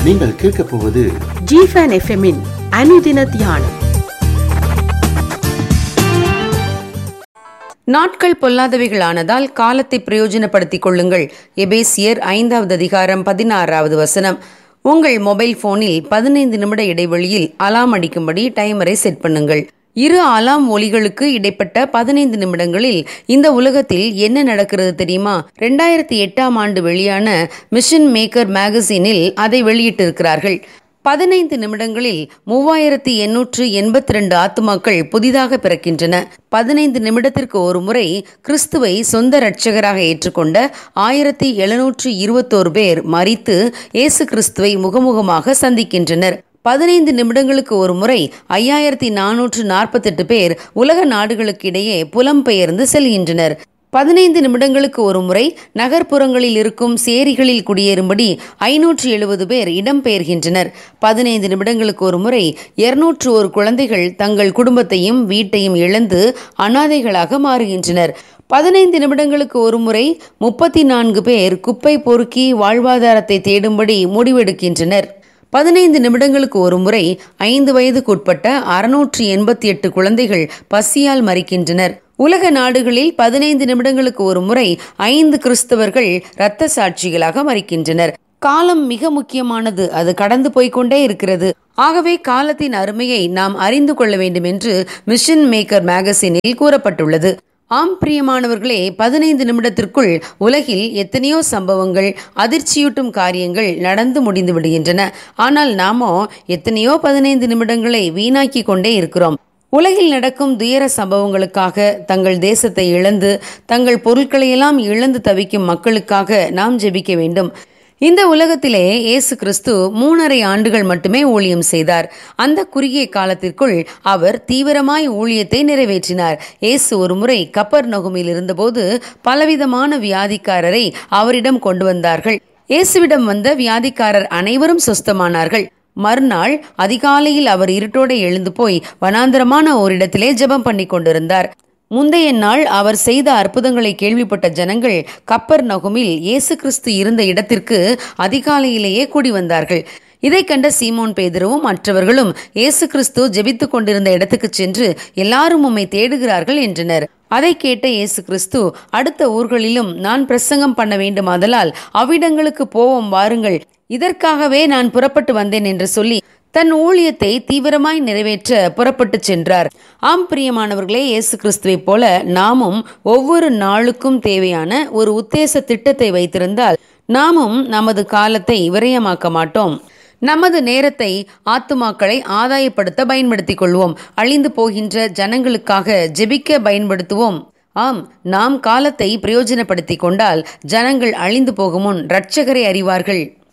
நீங்கள் கேட்கப் போவது ஜிஃபன் எஃப்எம்மின் அனுதின தியானம் நாட்கள் பொல்லாதவைகளானதால் காலத்தை பிரயோஜனப்படுத்திக் கொள்ளுங்கள் எபேசியர் ஐந்தாவது அதிகாரம் பதினாறாவது வசனம் உங்கள் மொபைல் போனில் பதினைந்து நிமிட இடைவெளியில் அலாம் அடிக்கும்படி டைமரை செட் பண்ணுங்கள் இரு அலாம் ஒலிகளுக்கு இடைப்பட்ட பதினைந்து நிமிடங்களில் இந்த உலகத்தில் என்ன நடக்கிறது தெரியுமா ரெண்டாயிரத்தி எட்டாம் ஆண்டு வெளியான மிஷன் மேக்கர் மேகசினில் அதை வெளியிட்டிருக்கிறார்கள் பதினைந்து நிமிடங்களில் மூவாயிரத்தி எண்ணூற்று எண்பத்தி ரெண்டு ஆத்துமாக்கள் புதிதாக பிறக்கின்றன பதினைந்து நிமிடத்திற்கு ஒரு முறை கிறிஸ்துவை சொந்த இரட்சகராக ஏற்றுக்கொண்ட ஆயிரத்தி எழுநூற்று இருபத்தோரு பேர் மறித்து இயேசு கிறிஸ்துவை முகமுகமாக சந்திக்கின்றனர் பதினைந்து நிமிடங்களுக்கு ஒரு முறை ஐயாயிரத்தி நானூற்று நாற்பத்தெட்டு பேர் உலக நாடுகளுக்கு இடையே புலம்பெயர்ந்து செல்கின்றனர் பதினைந்து நிமிடங்களுக்கு ஒரு முறை நகர்ப்புறங்களில் இருக்கும் சேரிகளில் குடியேறும்படி ஐநூற்று எழுபது பேர் இடம்பெயர்கின்றனர் பதினைந்து நிமிடங்களுக்கு ஒரு முறை இருநூற்று ஒரு குழந்தைகள் தங்கள் குடும்பத்தையும் வீட்டையும் இழந்து அனாதைகளாக மாறுகின்றனர் பதினைந்து நிமிடங்களுக்கு ஒரு முறை முப்பத்தி நான்கு பேர் குப்பை பொறுக்கி வாழ்வாதாரத்தை தேடும்படி முடிவெடுக்கின்றனர் பதினைந்து நிமிடங்களுக்கு ஒரு முறை ஐந்து வயதுக்குட்பட்ட அறுநூற்று எண்பத்தி எட்டு குழந்தைகள் பசியால் மறிக்கின்றனர் உலக நாடுகளில் பதினைந்து நிமிடங்களுக்கு ஒரு முறை ஐந்து கிறிஸ்தவர்கள் இரத்த சாட்சிகளாக மறிக்கின்றனர் காலம் மிக முக்கியமானது அது கடந்து போய்க்கொண்டே இருக்கிறது ஆகவே காலத்தின் அருமையை நாம் அறிந்து கொள்ள வேண்டும் என்று மிஷன் மேக்கர் மேகசினில் கூறப்பட்டுள்ளது ஆம் பிரியமானவர்களே பதினைந்து நிமிடத்திற்குள் உலகில் எத்தனையோ சம்பவங்கள் அதிர்ச்சியூட்டும் காரியங்கள் நடந்து முடிந்து விடுகின்றன ஆனால் நாமோ எத்தனையோ பதினைந்து நிமிடங்களை வீணாக்கி கொண்டே இருக்கிறோம் உலகில் நடக்கும் துயர சம்பவங்களுக்காக தங்கள் தேசத்தை இழந்து தங்கள் பொருட்களையெல்லாம் இழந்து தவிக்கும் மக்களுக்காக நாம் ஜெபிக்க வேண்டும் இந்த உலகத்திலே இயேசு கிறிஸ்து மூணரை ஆண்டுகள் மட்டுமே ஊழியம் செய்தார் அந்த குறுகிய காலத்திற்குள் அவர் தீவிரமாய் ஊழியத்தை நிறைவேற்றினார் இயேசு ஒரு முறை கப்பர் நகுமில் இருந்தபோது பலவிதமான வியாதிக்காரரை அவரிடம் கொண்டு வந்தார்கள் இயேசுவிடம் வந்த வியாதிக்காரர் அனைவரும் சுஸ்தமானார்கள் மறுநாள் அதிகாலையில் அவர் இருட்டோடு எழுந்து போய் வனாந்தரமான ஓரிடத்திலே ஜெபம் பண்ணி கொண்டிருந்தார் முந்தைய நாள் அவர் செய்த அற்புதங்களை கேள்விப்பட்ட ஜனங்கள் கப்பர் நகுமில் இயேசு கிறிஸ்து இருந்த இடத்திற்கு அதிகாலையிலேயே கூடி வந்தார்கள் இதை கண்ட சீமோன் பேதருவும் மற்றவர்களும் இயேசு கிறிஸ்து ஜெபித்துக் கொண்டிருந்த இடத்துக்கு சென்று எல்லாரும் உம்மை தேடுகிறார்கள் என்றனர் அதை கேட்ட இயேசு கிறிஸ்து அடுத்த ஊர்களிலும் நான் பிரசங்கம் பண்ண வேண்டுமாதலால் அவ்விடங்களுக்கு போவோம் வாருங்கள் இதற்காகவே நான் புறப்பட்டு வந்தேன் என்று சொல்லி தன் ஊழியத்தை தீவிரமாய் நிறைவேற்ற புறப்பட்டு சென்றார் ஆம் பிரியமானவர்களே இயேசு கிறிஸ்துவை போல நாமும் ஒவ்வொரு நாளுக்கும் தேவையான ஒரு உத்தேச திட்டத்தை வைத்திருந்தால் நாமும் நமது காலத்தை விரயமாக்க மாட்டோம் நமது நேரத்தை ஆத்துமாக்களை ஆதாயப்படுத்த பயன்படுத்திக் கொள்வோம் அழிந்து போகின்ற ஜனங்களுக்காக ஜெபிக்க பயன்படுத்துவோம் ஆம் நாம் காலத்தை பிரயோஜனப்படுத்திக் கொண்டால் ஜனங்கள் அழிந்து போகும் முன் இரட்சகரை அறிவார்கள்